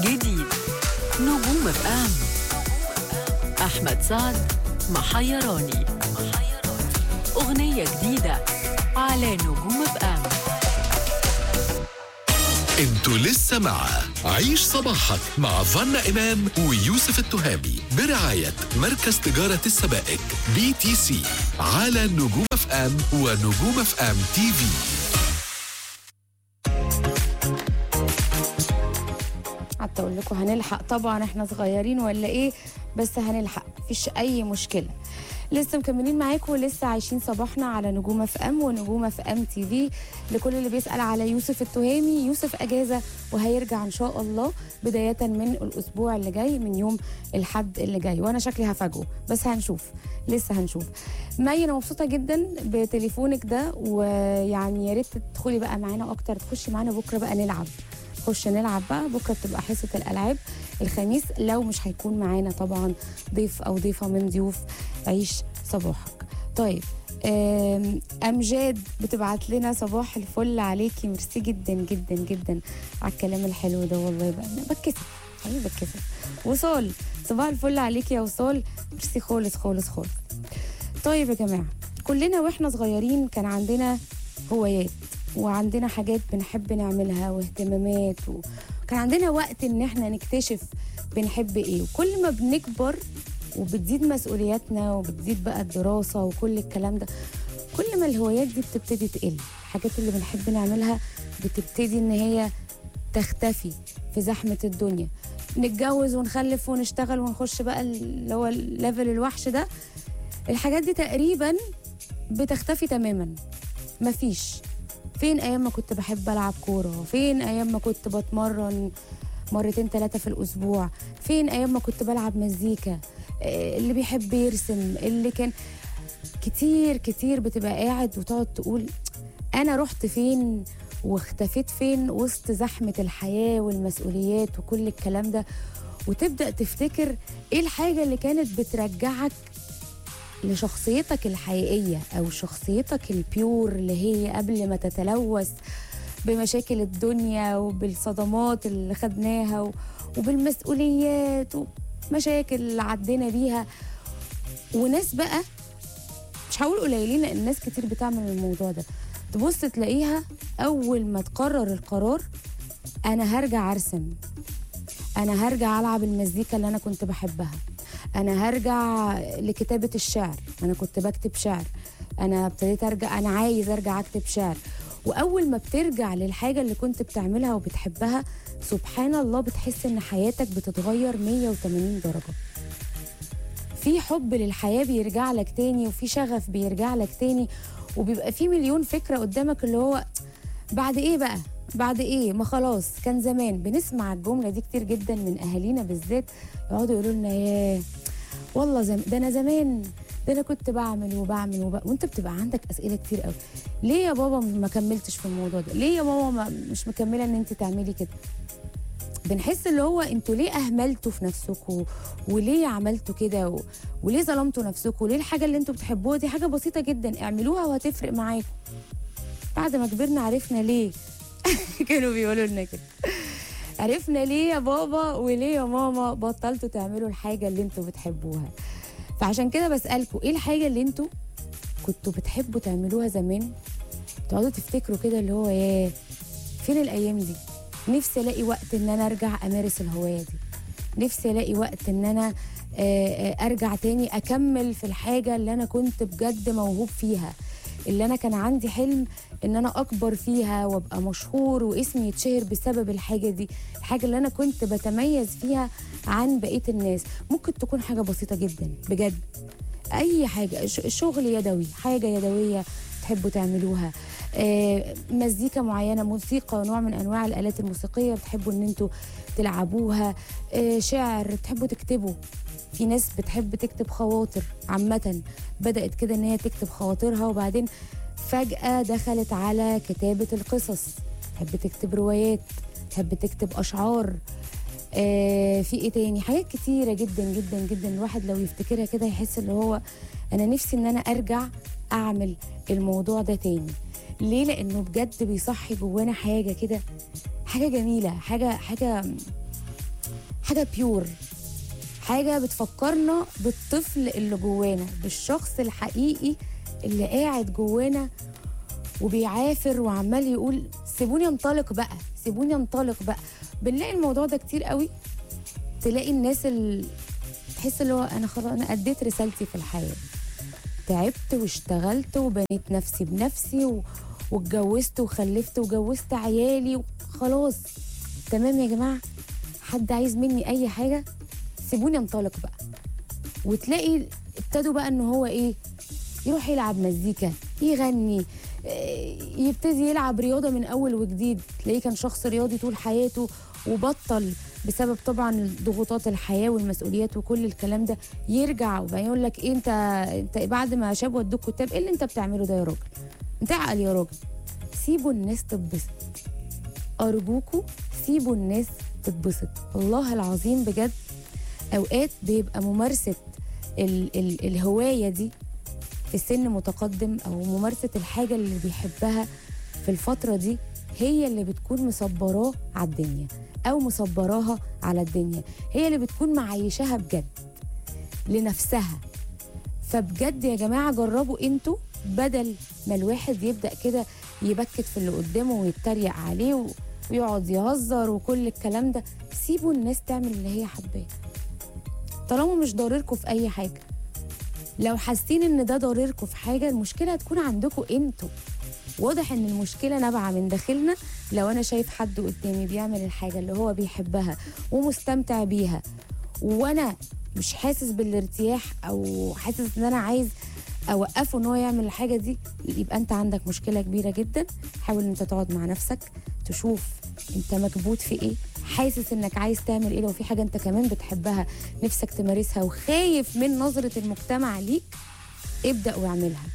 جديد نجوم اف ام احمد سعد محيراني اغنيه جديده على نجوم اف ام انتوا لسه مع عيش صباحك مع فنا إمام ويوسف التهامي برعاية مركز تجارة السبائك بي تي سي على نجوم اف ام ونجوم اف ام تي في قعدت اقول لكم هنلحق طبعا احنا صغيرين ولا ايه بس هنلحق مفيش اي مشكله لسه مكملين معاكم ولسه عايشين صباحنا على نجوم اف ام ونجوم اف ام تي في لكل اللي بيسال على يوسف التهامي يوسف اجازه وهيرجع ان شاء الله بدايه من الاسبوع اللي جاي من يوم الحد اللي جاي وانا شكلي هفاجئه بس هنشوف لسه هنشوف مي انا مبسوطه جدا بتليفونك ده ويعني يا ريت تدخلي بقى معانا اكتر تخشي معانا بكره بقى نلعب نخش نلعب بقى بكره بتبقى حصه الالعاب الخميس لو مش هيكون معانا طبعا ضيف او ضيفه من ضيوف عيش صباحك طيب آم، امجاد بتبعت لنا صباح الفل عليكي ميرسي جدا جدا جدا على الكلام الحلو ده والله بقى أنا بتكسف حقيقي بتكسف وصال صباح الفل عليكي يا وصال ميرسي خالص خالص خالص طيب يا جماعه كلنا واحنا صغيرين كان عندنا هوايات وعندنا حاجات بنحب نعملها واهتمامات وكان عندنا وقت ان احنا نكتشف بنحب ايه وكل ما بنكبر وبتزيد مسؤولياتنا وبتزيد بقى الدراسة وكل الكلام ده كل ما الهوايات دي بتبتدي تقل الحاجات اللي بنحب نعملها بتبتدي ان هي تختفي في زحمة الدنيا نتجوز ونخلف ونشتغل ونخش بقى اللي هو الليفل الوحش ده الحاجات دي تقريبا بتختفي تماما مفيش فين ايام ما كنت بحب العب كوره فين ايام ما كنت بتمرن مرتين ثلاثه في الاسبوع فين ايام ما كنت بلعب مزيكا آه، اللي بيحب يرسم اللي كان كتير كتير بتبقى قاعد وتقعد تقول انا رحت فين واختفيت فين وسط زحمه الحياه والمسؤوليات وكل الكلام ده وتبدا تفتكر ايه الحاجه اللي كانت بترجعك لشخصيتك الحقيقية أو شخصيتك البيور اللي هي قبل ما تتلوث بمشاكل الدنيا وبالصدمات اللي خدناها و- وبالمسؤوليات ومشاكل اللي عدينا بيها وناس بقى مش هقول قليلين لأن ناس كتير بتعمل الموضوع ده تبص تلاقيها أول ما تقرر القرار أنا هرجع أرسم أنا هرجع ألعب المزيكا اللي أنا كنت بحبها انا هرجع لكتابه الشعر انا كنت بكتب شعر انا ابتديت ارجع انا عايز ارجع اكتب شعر واول ما بترجع للحاجه اللي كنت بتعملها وبتحبها سبحان الله بتحس ان حياتك بتتغير 180 درجه في حب للحياه بيرجع لك تاني وفي شغف بيرجع لك تاني وبيبقى في مليون فكره قدامك اللي هو بعد ايه بقى بعد ايه ما خلاص كان زمان بنسمع الجمله دي كتير جدا من اهالينا بالذات يقعدوا يقولوا لنا ياه والله زم... ده انا زمان ده انا كنت بعمل وبعمل وب... وانت بتبقى عندك اسئله كتير قوي ليه يا بابا ما كملتش في الموضوع ده ليه يا ماما ما مش مكمله ان انت تعملي كده بنحس اللي هو انتوا ليه اهملتوا في نفسكم وليه عملتوا كده و... وليه ظلمتوا نفسكم وليه الحاجه اللي انتوا بتحبوها دي حاجه بسيطه جدا اعملوها وهتفرق معاكم بعد ما كبرنا عرفنا ليه كانوا بيقولوا لنا كده عرفنا ليه يا بابا وليه يا ماما بطلتوا تعملوا الحاجه اللي انتوا بتحبوها فعشان كده بسالكم ايه الحاجه اللي انتوا كنتوا بتحبوا تعملوها زمان تقعدوا تفتكروا كده اللي هو ياه فين الايام دي نفسي الاقي وقت ان انا ارجع امارس الهوايه دي نفسي الاقي وقت ان انا آه، آه، ارجع تاني اكمل في الحاجه اللي انا كنت بجد موهوب فيها اللي انا كان عندي حلم ان انا اكبر فيها وابقى مشهور واسمي يتشهر بسبب الحاجه دي الحاجه اللي انا كنت بتميز فيها عن بقيه الناس ممكن تكون حاجه بسيطه جدا بجد اي حاجه ش- شغل يدوي حاجه يدويه تحبوا تعملوها آه، مزيكا معينه موسيقى نوع من انواع الالات الموسيقيه بتحبوا ان انتوا تلعبوها آه، شعر تحبوا تكتبوا في ناس بتحب تكتب خواطر عامة بدأت كده ان هي تكتب خواطرها وبعدين فجأة دخلت على كتابة القصص تحب تكتب روايات تحب تكتب أشعار آه في ايه تاني حاجات كتيرة جدا جدا جدا الواحد لو يفتكرها كده يحس اللي هو انا نفسي ان انا ارجع اعمل الموضوع ده تاني ليه لانه بجد بيصحي جوانا حاجة كده حاجة جميلة حاجة حاجة حاجه بيور حاجه بتفكرنا بالطفل اللي جوانا بالشخص الحقيقي اللي قاعد جوانا وبيعافر وعمال يقول سيبوني انطلق بقى سيبوني انطلق بقى بنلاقي الموضوع ده كتير قوي تلاقي الناس اللي تحس اللي هو انا خلاص انا اديت رسالتي في الحياه تعبت واشتغلت وبنيت نفسي بنفسي و... واتجوزت وخلفت وجوزت عيالي خلاص تمام يا جماعه حد عايز مني اي حاجه سيبوني انطلق بقى وتلاقي ابتدوا بقى ان هو ايه يروح يلعب مزيكا يغني إيه، يبتدي يلعب رياضه من اول وجديد تلاقيه كان شخص رياضي طول حياته وبطل بسبب طبعا ضغوطات الحياه والمسؤوليات وكل الكلام ده يرجع وبعدين يقول لك ايه انت انت بعد ما شاب ودوك كتاب ايه اللي انت بتعمله ده يا راجل انت عقل يا راجل سيبوا الناس تتبسط ارجوكوا سيبوا الناس تتبسط والله العظيم بجد اوقات بيبقى ممارسه ال ال الهوايه دي في سن متقدم او ممارسه الحاجه اللي بيحبها في الفتره دي هي اللي بتكون مصبراه على الدنيا او مصبراها على الدنيا هي اللي بتكون معيشاها بجد لنفسها فبجد يا جماعه جربوا انتوا بدل ما الواحد يبدا كده يبكت في اللي قدامه ويتريق عليه و- ويقعد يهزر وكل الكلام ده سيبوا الناس تعمل اللي هي حباه طالما مش ضارركم في اي حاجه لو حاسين ان ده ضارركم في حاجه المشكله هتكون عندكم انتوا واضح ان المشكله نابعه من داخلنا لو انا شايف حد قدامي بيعمل الحاجه اللي هو بيحبها ومستمتع بيها وانا مش حاسس بالارتياح او حاسس ان انا عايز اوقفه ان هو يعمل الحاجه دي يبقى انت عندك مشكله كبيره جدا حاول ان انت تقعد مع نفسك تشوف انت مكبوت في ايه حاسس انك عايز تعمل ايه لو في حاجه انت كمان بتحبها نفسك تمارسها وخايف من نظره المجتمع ليك ابدا واعملها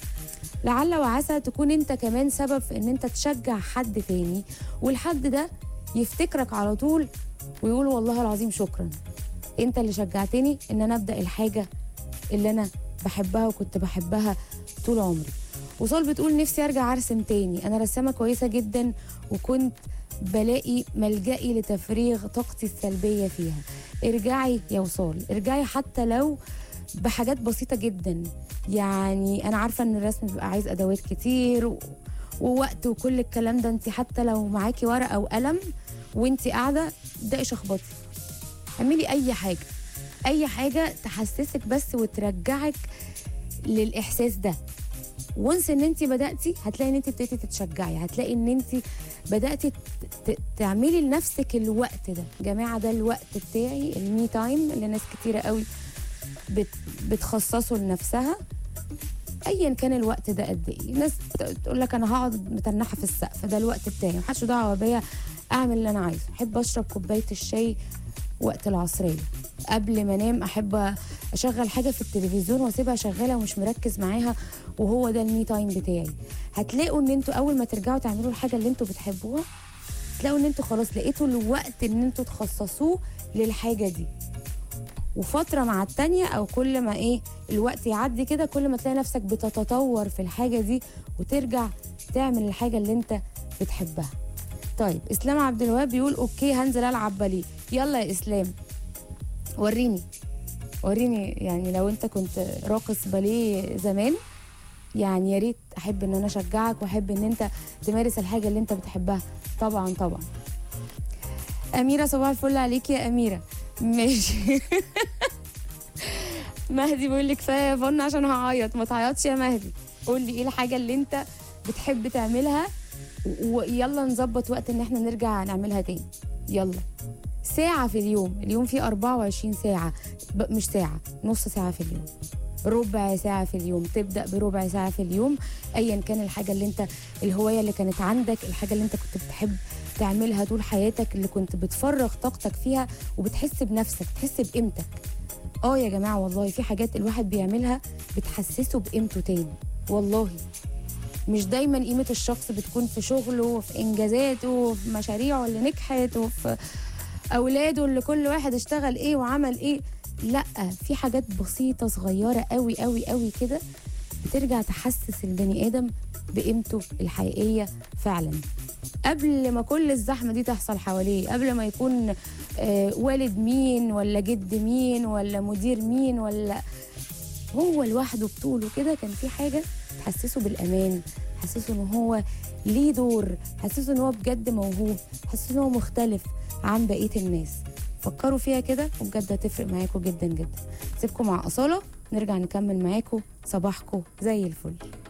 لعل وعسى تكون انت كمان سبب في ان انت تشجع حد تاني والحد ده يفتكرك على طول ويقول والله العظيم شكرا انت اللي شجعتني ان انا ابدا الحاجه اللي انا بحبها وكنت بحبها طول عمري وصال بتقول نفسي ارجع ارسم تاني انا رسامه كويسه جدا وكنت بلاقي ملجئي لتفريغ طاقتي السلبيه فيها ارجعي يا وصال ارجعي حتى لو بحاجات بسيطه جدا يعني انا عارفه ان الرسم بيبقى عايز ادوات كتير و... ووقت وكل الكلام ده انت حتى لو معاكي ورقه وقلم وانت قاعده ابدأي شخبطي اعملي اي حاجه اي حاجه تحسسك بس وترجعك للاحساس ده وانس ان انت بداتي هتلاقي ان انت ابتديتي تتشجعي هتلاقي ان انت بداتي ت- ت- تعملي لنفسك الوقت ده جماعه ده الوقت بتاعي المي تايم اللي ناس كتيره قوي بت بتخصصه لنفسها ايا كان الوقت ده قد ايه ناس تقول لك انا هقعد متنحه في السقف ده الوقت بتاعي محدش دعوه بيا اعمل اللي انا عايزه احب اشرب كوبايه الشاي وقت العصريه قبل ما انام احب اشغل حاجه في التلفزيون واسيبها شغاله ومش مركز معاها وهو ده المي تايم بتاعي هتلاقوا ان انتوا اول ما ترجعوا تعملوا الحاجه اللي انتوا بتحبوها تلاقوا ان انتوا خلاص لقيتوا الوقت ان انتوا تخصصوه للحاجه دي وفتره مع التانية او كل ما ايه الوقت يعدي كده كل ما تلاقي نفسك بتتطور في الحاجه دي وترجع تعمل الحاجه اللي انت بتحبها طيب اسلام عبد الوهاب بيقول اوكي هنزل العب باليه يلا يا اسلام وريني وريني يعني لو انت كنت راقص باليه زمان يعني يا ريت احب ان انا اشجعك واحب ان انت تمارس الحاجه اللي انت بتحبها طبعا طبعا اميره صباح الفل عليكي يا اميره ماشي مهدي بيقول لي كفايه يا فن عشان هعيط ما تعيطش يا مهدي قول لي ايه الحاجه اللي انت بتحب تعملها و- ويلا نظبط وقت ان احنا نرجع نعملها تاني يلا ساعة في اليوم اليوم فيه 24 ساعة ب- مش ساعة نص ساعة في اليوم ربع ساعة في اليوم تبدأ بربع ساعة في اليوم أيا كان الحاجة اللي انت الهواية اللي كانت عندك الحاجة اللي انت كنت بتحب تعملها طول حياتك اللي كنت بتفرغ طاقتك فيها وبتحس بنفسك تحس بقيمتك اه يا جماعة والله في حاجات الواحد بيعملها بتحسسه بقيمته تاني والله مش دايما قيمة الشخص بتكون في شغله وفي إنجازاته وفي مشاريعه اللي نجحت وفي أولاده اللي كل واحد اشتغل إيه وعمل إيه لا في حاجات بسيطة صغيرة قوي قوي قوي كده بترجع تحسس البني آدم بقيمته الحقيقية فعلا قبل ما كل الزحمة دي تحصل حواليه قبل ما يكون آه، والد مين ولا جد مين ولا مدير مين ولا هو لوحده بطوله كده كان في حاجه تحسسه بالامان تحسسه ان هو ليه دور تحسسه ان هو بجد موهوب تحسسه ان هو مختلف عن بقيه الناس فكروا فيها كده وبجد هتفرق معاكم جدا جدا سيبكم مع اصاله نرجع نكمل معاكم صباحكم زي الفل